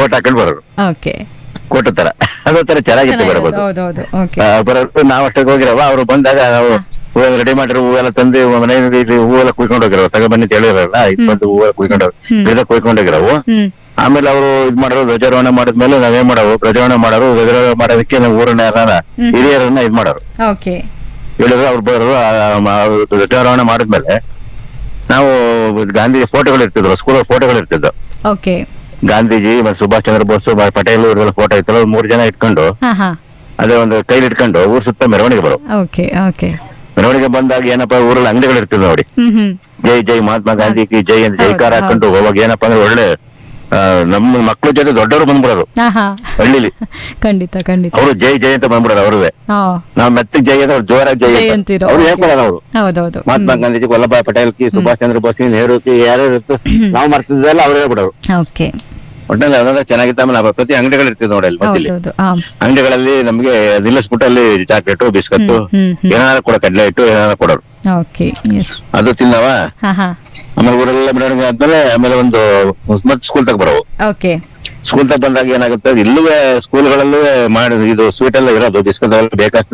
Coat ಹಾಕೊಂಡು ಬರೋರು okay coat ತರ ಅದೇ ತರ ಚೆನ್ನಾಗಿತ್ತು ಬರಬಹುದು ಹೌದೌದು ಓಕೆ ಬರೋರು ನಾವು ಅಷ್ಟಕ್ಕೆ ಹೋಗಿರವ ಅವ್ರು ಬಂದಾಗ ನಾವು ಹೂವೆಲ್ಲ ರೆಡಿ ಮಾಡಿರೋ ಹೂವೆಲ್ಲ ತಂದು ಮನೆಯಲ್ಲಿ ಇಲ್ಲಿ ಹೂವೆಲ್ಲ ಕುಯ್ಕೊಂಡು ಹೋಗಿರೋ ತಗ ಬನ್ನಿ ಅಂತ ಹೇಳಿರಲ್ಲ ಇದು ಬಂದು ಹೂವೆಲ್ಲ ಕುಯ್ಕೊಂಡು ಗಿಡದ ಕುಯ್ಕೊಂಡು ಹೋಗಿರವು ಹ್ಮ್ ಆಮೇಲೆ ಅವರು ಇದ್ ಮಾಡೋರು ಧ್ವಜಾರೋಹಣ ಮಾಡಿದ್ಮೇಲೆ ನಾವೇನ್ ಮಾಡೋರು ಧ್ವಜಾರೋಹಣ ಮಾಡೋರು ಧ್ವಜಾರೋಹಣ ಮಾಡೋದಕ್ಕೆ ನಾವು ಊರನ್ನ ಯಾರನ್ನ ಹಿರಿಯರನ್ನ ಇದ್ ಮಾಡೋರು ಓಕೆ ಹೇಳಿದ್ರು ಅವ್ರು ಬರೋರು ಆ, ಮ- ಅವ್ರು ಧ್ವಜಾರೋಹಣ ಮಾಡಿದ್ಮೇಲೆ ನಾವು ಗಾಂಧಿ ಫೋಟೋಗಳು ಇರ್ತಿದ್ರು ಸ್ಕೂಲ್ ಫೋಟೋಗಳು ಇರ್ತಿದ್ವು ಓಕೆ ಗಾಂಧೀಜಿ ಮತ್ತೆ ಸುಭಾಷ್ ಚಂದ್ರ ಬೋಸ್ ಮ- ಪಟೇಲ್ ಇವ್ರದೆಲ್ಲ ಫೋಟೋ ಇತ್ತಲ್ಲ ಒಂದ್ ಮೂರ್ ಜನ ಇಟ್ಕೊಂಡು ಹಾ ಹಾ ಅದೇ ಒಂದು ಕೈಲಿ ಇಟ್ಕೊಂಡು ಊರ್ ಸುತ್ತ ಮೆರವಣಿಗೆ ಬರೋ ಓಕೆ ಓಕೆ ಮೆರವಣಿಗೆ ಬಂದಾಗ ಏನಪ್ಪಾ ಊರಲ್ಲಿ ಅಂಗಡಿಗಳು ಇರ್ತಿದ್ವು ನೋಡಿ ಹ್ಮ್ ಹ್ಮ್ ಜೈ ಜೈ ಮಹಾತ್ಮ ಗಾಂಧಿ ಕಿ ಜೈ ಅಂತ ಜೈಕಾರ ಹೌದು, ಹಾಕೊಂಡು ಅವಾಗ ಏನಪ್ಪಾ ಅಂದ್ರೆ ಒಳ್ಳೆ ಆ, ನಮ್ಮ ಮಕ್ಳ ಜೊತೆ ದೊಡ್ಡವರು ಬಂದ್ಬಿಡೋರು ಹಾ ಹಾ ಹಳ್ಳಿಲಿ ಖಂಡಿತ ಖಂಡಿತ ಅವರು ಜೈ ಜೈ ಅಂತ ಬಂದ್ಬಿಡೋರು ಅವ್ರುವೆ ಹಾ ನಾವ್ ಮೆತ್ತಗ್ ಜೈ ಅಂದ್ರೆ ಅವ್ರು ಜೋರಾಗಿ ಜೈ ಜೈ ಅಂತ ಅಂತೀರೋ, ಅವ್ರು okay. ಹೇಳ್ಕೊಡೋರು ಅವರು ಹೌದೌದು ಮಹಾತ್ಮ ಗಾಂಧೀಜಿ ವಲ್ಲಭಾಯ್ ಪಟೇಲ್ ಕಿ ಸುಭಾಷ್ ಚಂದ್ರ ಬೋಸ್ ಕಿ ನೆಹರು ಕಿ ಯಾರು ಇತ್ತು ನಾವು ಮಾಡ್ತಿದ್ದೆಲ್ಲ ಅವ್ರು ಹೇಳ್ಬಿಡೋರು ಓಕೆ ಒಟ್ಟಿನಲ್ಲಿ ಅದೆಲ್ಲ ಚೆನ್ನಾಗಿತ್ತು ಆಮೇಲೆ ಆ ಪ್ರತಿ ಅಂಗಡಿಗಳು ಇರ್ತಿದ್ವು ನೋಡಿ ಅಲ್ಲಿ ಮಧ್ಯದಲ್ಲಿ ಹೌದೌದು ಹಾ ಅಂಗಡಿಗಳಲ್ಲಿ ನಮ್ಗೆ ನಿಲ್ಲಿಸ್ಬಿಟ್ಟು ಅಲ್ಲಿ ಚಾಕ್ಲೇಟು ಬಿಸ್ಕತ್ ಹ್ಮ್, ಹ್ಮ್. ಏನಾರ ಕೊಡ ಕಡ್ಲೆ ಇಟ್ಟು ಏನಾರ ಕೊಡೋರು ಓಕೆ ಎಸ್ ಅದು ತಿನ್ನವ ಹಾ ಹಾ ಆಮೇಲೆ ಊರೆಲ್ಲ ಮೆರವಣಿಗೆ ಆದ್ಮೇಲೆ ಆಮೇಲೆ ಒಂದು ಮತ್ತೆ ಸ್ಕೂಲ್ ತಗ ಬರೋವು ಓಕೆ ಸ್ಕೂಲ್ ತಗ ಬಂದಾಗ ಏನಾಗುತ್ತೆ ಇಲ್ಲೂ ಸ್ಕೂಲ್ಗಳಲ್ಲೂ ಮಾಡಿ ಇದು ಸ್ವೀಟ್ ಎಲ್ಲ ಇರೋದು ಬಿಸ್ಕತ್ ಎಲ್ಲ ಬೇಕಷ್ಟು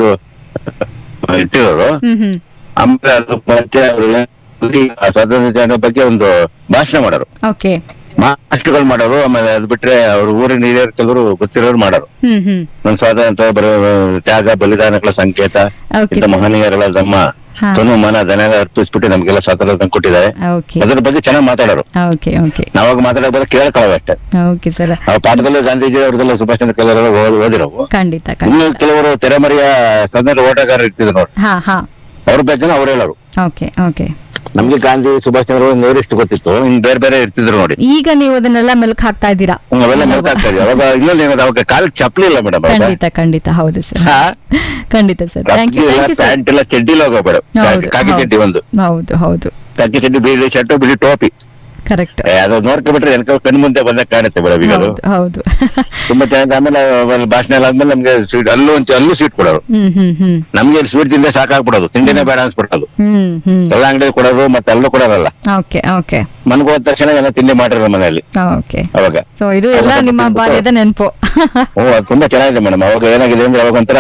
ಇಟ್ಟಿರೋರು ಹ್ಮ್ ಹ್ಮ್ ಆಮೇಲೆ ಅದು ಪರಿಚಯ ಅವ್ರಿಗೆ ಅಲ್ಲಿ ಆ ಸ್ವಾತಂತ್ರ್ಯ ದಿನಾಚರಣೆ ಬಗ್ಗೆ ಒಂದು ಭಾಷಣ ಮಾಡೋರು ಓಕೆ ಮಾಸ್ಟರ್ಗಳು ಮಾಡೋರು ಆಮೇಲೆ ಅದು ಬಿಟ್ರೆ ಅವ್ರ ಊರಿನ ಹಿರಿಯರು ಕೆಲವರು ಗೊತ್ತಿರೋರು ಮಾಡೋರು ಹ್ಮ್ ಹ್ಮ್ ನಮ್ಮ ಸ್ವಾತಂತ್ರ್ಯ ಬರೋ ತ್ಯಾಗ ಬಲಿದಾನಗಳ ಸಂಕೇತ Okay, ಇಂಥ sir. ಮಹನೀಯರೆಲ್ಲ ತಮ್ಮ ಹಾ. ತನು ಮನ ದನ ಅರ್ಪಿಸ್ಬಿಟ್ಟು ನಮ್ಗೆಲ್ಲ ಸ್ವಾತಂತ್ರ್ಯ ತಂದು ಕೊಟ್ಟಿದ್ದಾರೆ ಓಕೆ ಅದ್ರ ಬಗ್ಗೆ ಚೆನ್ನಾಗಿ ಮಾತಾಡೋರು ಓಕೆ ಓಕೆ ನಾವಾಗ ಮಾತಾಡೋ ಬಗ್ಗೆ ಕೇಳ್ಕೊಳ್ಳೋ ಅಷ್ಟೇ ಓಕೆ ಸರ್ ಆ ಪಾಠದಲ್ಲೂ ಗಾಂಧೀಜಿ ಅವ್ರದ್ದೆಲ್ಲ ಸುಭಾಷ್ ಚಂದ್ರ ಕೆಲವರೆಲ್ಲ ಓದ್- ಓದಿರೋವು ಖಂಡಿತ ಇನ್ನು ಖಂಡಿತ ಕೆಲವರು ತೆರೆಮರೆಯ ಸ್ವಾತಂತ್ರ್ಯ ಓಟಗಾರರು ಇರ್ತಿದ್ರು ನೋಡಿ ಹಾ ಹಾ ಅವ್ರ ಬಗ್ಗೆ ಅವ್ರು ಹೇಳೋರು ಓಕೆ ಓಕೆ ನಮ್ಗೆ ಗಾಂಧಿ ಸುಭಾಷ್ ಚಂದ್ರ ಬೋಸ್ ಇಷ್ಟು ಗೊತ್ತಿತ್ತು ಇನ್ ಬೇರೆ ಬೇರೆ ಇರ್ತಿದ್ರು ನೋಡಿ ಈಗ ನೀವು ಅದನ್ನೆಲ್ಲ ಮೆಲ್ಕ್ ಹಾಕ್ತಾ ಇದ್ದೀರಾ ಹ್ಮ್, ಅವೆಲ್ಲ ನೆನಪಾಗ್ತಾ ಇದೆ ಅವಾಗ ಇನ್ನೊಂದು ಏನದು ಅವಾಗ ಕಾಲಕ್ಕೆ ಚಪ್ಪಲಿ ಇಲ್ಲ ಮೇಡಮ್ ಅವಾಗ ಖಂಡಿತ ಖಂಡಿತ ಹೌದು ಸರ್ ಹಾ? ಖಂಡಿತ ಸರ್ ಥ್ಯಾಂಕ್ ಚಪ್ಪಲಿ ಯು ಇಲ್ಲ ಥ್ಯಾಂಕ್ ಯು ಸರ್ ಪ್ಯಾಂಟ್ ಇಲ್ಲ ಚಡ್ಡಿಲ್ಲ ಹೋಗ್ಬೇಡ ಹೌದು, ಕಾಕಿ ಹೌದು. ಚಡ್ಡಿ ಒಂದು ಹೌದು ಹೌದು ಕಾಕಿ ಚಡ್ಡಿ ಬಿಳಿ ಶರ್ಟ್ ಬಿಳಿ ಟೋಪಿ ಕರೆಕ್ಟ್ ಏ, ಅದು ನೋಡ್ಕೊಂಡ್ಬಿಟ್ರೆ ಎನ್ಕ ಕಣ್ಣು ಮುಂದೆ ಬಂದಾಗ ಕಾಣುತ್ತೆ ಮೇಡಮ್ ಈಗ ಅದು ಹೌದು ಹೌದು ತುಂಬಾ ಚೆನ್ನಾಗಿ ಆಮೇಲೆ ಆಮೇಲೆ ಭಾಷಣ ಎಲ್ಲ ಆದ್ಮೇಲೆ ನಮ್ಗೆ ಸ್ವೀಟ್ ಅಲ್ಲೂ ಒಂಚೂರು ಅಲ್ಲೂ ಸ್ವೀಟ್ ಕೊಡೋರು ಹ್ಮ್ ಹ್ಮ್ ಹ್ಮ್ ನಮ್ಗೆ ಸ್ವೀಟ್ ತಿಂದ್ರೆ ಸಾಕಾಗ್ಬಿಡೋದು ತಿಂಡಿನೇ ಬೇಡ ಅನ್ಸ್ಬಿಡೋದು ಹ್ಮ್ ಹ್ಮ್ ಎಲ್ಲ ಅಂಗಡಿ ಕೊಡೋರು ಮತ್ತೆ ಅಲ್ಲೂ ಕೊಡೋರಲ್ಲ ಓಕೆ ಓಕೆ ಮನ್ಗೆ ಹೋದ ತಕ್ಷಣ ಎಲ್ಲ ತಿಂಡಿ ಮಾಡಿರೋ ಮನೆಯಲ್ಲಿ ಓಕೆ ಅವಾಗ ಸೊ ಇದು ಎಲ್ಲ ನಿಮ್ಮ ಬಾಲ್ಯದ ನೆನಪು ಓ ಅದು ತುಂಬಾ ಚೆನ್ನಾಗಿದೆ ಮೇಡಮ್ ಅವಾಗ ಏನಾಗಿದೆ ಅಂದ್ರೆ ಅವಾಗ ಒಂಥರ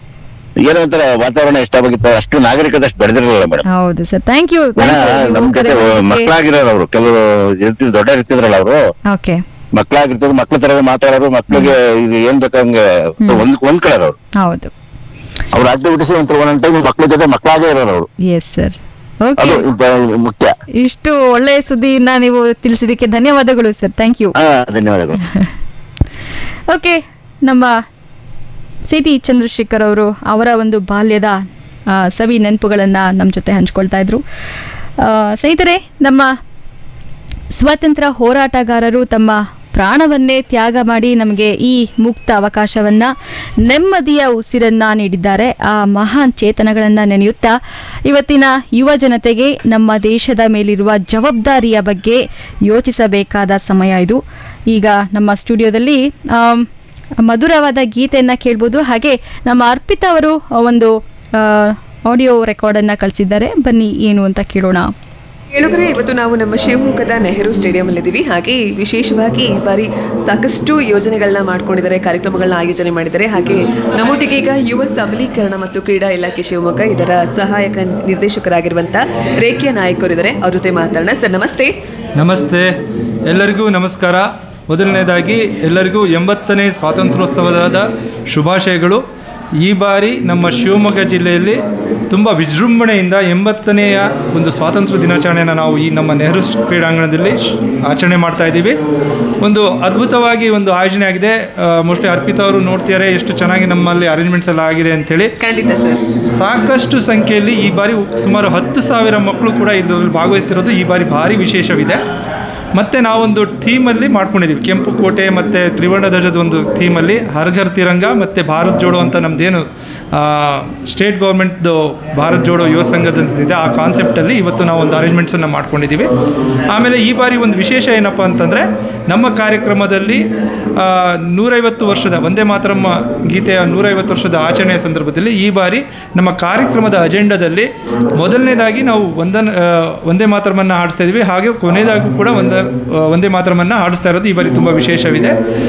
ಏನೋ ಒಂಥರ ವಾತಾವರಣ ಎಷ್ಟಾಗಿತ್ತು ಅಷ್ಟು ನಾಗರಿಕತೆ ಅಷ್ಟು ಬೆಳೆದಿರಲಿಲ್ಲ ಮೇಡಮ್ ಹೌದು ಸರ್ ಥ್ಯಾಂಕ್ ಯು ನಮ್ ಜೊತೆ ಮಕ್ಕಳಾಗಿರೋರು ಅವರು ಕೆಲವರು ಇರ್ತಿದ್ರು ದೊಡ್ಡ ಇರ್ತಿದ್ರಲ್ಲ ಅವರು ಓಕೆ ಮಕ್ಕಳಾಗಿರ್ತಾರೆ ಮಕ್ಳ ತರ ಮಾತಾಡೋರು ಮಕ್ಳಿಗೆ ಇದು ಏನ್ ಬೇಕಂಗೆ ಒಂದ್ ಹೊಂದ್ಕೊಳ್ಳೋರು ಅವ್ರು ಹೌದು ಅವ್ರ ಆಕ್ಟಿವಿಟೀಸ್ ಒಂಥರ ಒಂದೊಂದ್ ಟೈಮ್ ಮಕ್ಳ ಜೊತೆ ಮಕ್ಕಳಾಗೇ ಇರೋರು ಅವರು ಎಸ್ ಸರ್ ಓಕೆ ಅದು ಬ- ಮುಖ್ಯ ಇಷ್ಟು ಒಳ್ಳೆ ಸುದ್ದಿಯನ್ನ ನೀವು ತಿಳಿಸಿದ್ದಕ್ಕೆ ಧನ್ಯವಾದಗಳು ಸರ್ ಥ್ಯಾಂಕ್ ಯು ಹಾ ಧನ್ಯವಾದಗಳು ಓಕೆ ನಮ್ಮ ಸಿ ಟಿ ಚಂದ್ರಶೇಖರ್ ಅವರು ಅವರ ಒಂದು ಬಾಲ್ಯದ ಆ, ಸವಿ ನೆನಪುಗಳನ್ನು ನಮ್ಮ ಜೊತೆ ಹಂಚ್ಕೊಳ್ತಾ ಇದ್ರು ಆ, ಸ್ನೇಹಿತರೆ ನಮ್ಮ ಸ್ವಾತಂತ್ರ್ಯ ಹೋರಾಟಗಾರರು ತಮ್ಮ ಪ್ರಾಣವನ್ನೇ ತ್ಯಾಗ ಮಾಡಿ ನಮಗೆ ಈ ಮುಕ್ತ ಅವಕಾಶವನ್ನ ನೆಮ್ಮದಿಯ ಉಸಿರನ್ನ ನೀಡಿದ್ದಾರೆ ಆ ಮಹಾನ್ ಚೇತನಗಳನ್ನು ನೆನೆಯುತ್ತಾ ಇವತ್ತಿನ ಯುವ ಜನತೆಗೆ ನಮ್ಮ ದೇಶದ ಮೇಲಿರುವ ಜವಾಬ್ದಾರಿಯ ಬಗ್ಗೆ ಯೋಚಿಸಬೇಕಾದ ಸಮಯ ಇದು ಈಗ ನಮ್ಮ ಸ್ಟುಡಿಯೋದಲ್ಲಿ ಆಮ್, ಮಧುರವಾದ ಗೀತೆಯನ್ನ ಕೇಳ್ಬೋದು ಹಾಗೆ ನಮ್ಮ ಅರ್ಪಿತಾ ಅವರು ಒಂದು ಆಡಿಯೋ ರೆಕಾರ್ಡನ್ನು ಕಳಿಸಿದ್ದಾರೆ ಬನ್ನಿ ಏನು ಅಂತ ಕೇಳೋಣ ಕೇಳುಗರೆ ಇವತ್ತು ನಾವು ನಮ್ಮ ಶಿವಮೊಗ್ಗದ ನೆಹರು ಸ್ಟೇಡಿಯಂ ಅಲ್ಲಿದ್ದೀವಿ ಹಾಗೆ ವಿಶೇಷವಾಗಿ ಈ ಬಾರಿ ಸಾಕಷ್ಟು ಯೋಜನೆಗಳನ್ನ ಮಾಡ್ಕೊಂಡಿದ್ದಾರೆ ಕಾರ್ಯಕ್ರಮಗಳನ್ನ ಆಯೋಜನೆ ಮಾಡಿದ್ದಾರೆ ಹಾಗೆ ನಮ್ಮೊಟ್ಟಿಗೆ ಈಗ ಯುವ ಸಬಲೀಕರಣ ಮತ್ತು ಕ್ರೀಡಾ ಇಲಾಖೆ ಶಿವಮೊಗ್ಗ ಇದರ ಸಹಾಯಕ ನಿರ್ದೇಶಕರಾಗಿರುವಂತ ರೇಖಿಯ ನಾಯಕರು ಇದ್ದಾರೆ ಅವ್ರ ಜೊತೆ ಮಾತಾಡೋಣ ಸರ್ ನಮಸ್ತೆ ನಮಸ್ತೆ ಎಲ್ಲರಿಗೂ ನಮಸ್ಕಾರ ಮೊದಲನೇದಾಗಿ ಎಲ್ಲರಿಗೂ ಎಂಬತ್ತನೇ ಸ್ವಾತಂತ್ರ್ಯೋತ್ಸವದ ಶುಭಾಶಯಗಳು ಈ ಬಾರಿ ನಮ್ಮ ಶಿವಮೊಗ್ಗ ಜಿಲ್ಲೆಯಲ್ಲಿ ತುಂಬ ವಿಜೃಂಭಣೆಯಿಂದ ಎಂಬತ್ತನೆಯ ಒಂದು ಸ್ವಾತಂತ್ರ್ಯ ದಿನಾಚರಣೆಯನ್ನು ನಾವು ಈ ನಮ್ಮ ನೆಹರು ಕ್ರೀಡಾಂಗಣದಲ್ಲಿ ಶ್- ಆಚರಣೆ ಮಾಡ್ತಾ ಇದ್ದೀವಿ ಒಂದು ಅದ್ಭುತವಾಗಿ ಒಂದು ಆಯೋಜನೆ ಆಗಿದೆ ಮೋಸ್ಟ್ಲಿ ಅರ್ಪಿತಾ ಅವರು ನೋಡ್ತಿದ್ದಾರೆ ಎಷ್ಟು ಚೆನ್ನಾಗಿ ನಮ್ಮಲ್ಲಿ ಅರೇಂಜ್ಮೆಂಟ್ಸ್ ಎಲ್ಲ ಆಗಿದೆ ಅಂಥೇಳಿ ಖಂಡಿತ ಸರ್ ಸಾಕಷ್ಟು ಸಂಖ್ಯೆಯಲ್ಲಿ ಈ ಬಾರಿ ಸುಮಾರು ಹತ್ತು ಸಾವಿರ ಮಕ್ಕಳು ಕೂಡ ಇದರಲ್ಲಿ ಭಾಗವಹಿಸ್ತಿರೋದು ಈ ಬಾರಿ ಭಾರಿ ವಿಶೇಷವಿದೆ ಮತ್ತು ನಾವೊಂದು ಥೀಮಲ್ಲಿ ಮಾಡ್ಕೊಂಡಿದ್ದೀವಿ ಕೆಂಪು ಕೋಟೆ ಮತ್ತು ತ್ರಿವರ್ಣ ಧ್ವಜದ ಒಂದು ಥೀಮಲ್ಲಿ ಹರ್ ಘರ್ ತಿರಂಗ ಮತ್ತು ಭಾರತ್ ಜೋಡೋ ಅಂತ ನಮ್ಮದೇನು ಸ್ಟೇಟ್ ಗೌರ್ಮೆಂಟ್ದು ಭಾರತ್ ಜೋಡೋ ಯುವ ಸಂಘದ ಇದೆ ಆ ಕಾನ್ಸೆಪ್ಟಲ್ಲಿ ಇವತ್ತು ನಾವು ಒಂದು ಅರೇಂಜ್ಮೆಂಟ್ಸನ್ನು ಮಾಡ್ಕೊಂಡಿದ್ದೀವಿ ಆಮೇಲೆ ಈ ಬಾರಿ ಒಂದು ವಿಶೇಷ ಏನಪ್ಪ ಅಂತಂದರೆ ನಮ್ಮ ಕಾರ್ಯಕ್ರಮದಲ್ಲಿ ಆ, ನೂರೈವತ್ತು ವರ್ಷದ ಒಂದೇ ಮಾತರಮ್ಮ ಗೀತೆಯ ನೂರೈವತ್ತು ವರ್ಷದ ಆಚರಣೆಯ ಸಂದರ್ಭದಲ್ಲಿ ಈ ಬಾರಿ ನಮ್ಮ ಕಾರ್ಯಕ್ರಮದ ಅಜೆಂಡಾದಲ್ಲಿ ಮೊದಲನೇದಾಗಿ ನಾವು ಒಂದನ್ ಆ, ಒಂದೇ ಮಾತರಮನ್ನು ಹಾಡಿಸ್ತಾ ಇದ್ವಿ ಹಾಗೆ ಕೊನೆಯದಾಗೂ ಕೂಡ ಒಂದ ಆ, ಒಂದೇ ಮಾತರಮನ್ನು ಹಾಡಿಸ್ತಾ ಇರೋದು ಈ ಬಾರಿ ತುಂಬ ವಿಶೇಷವಿದೆ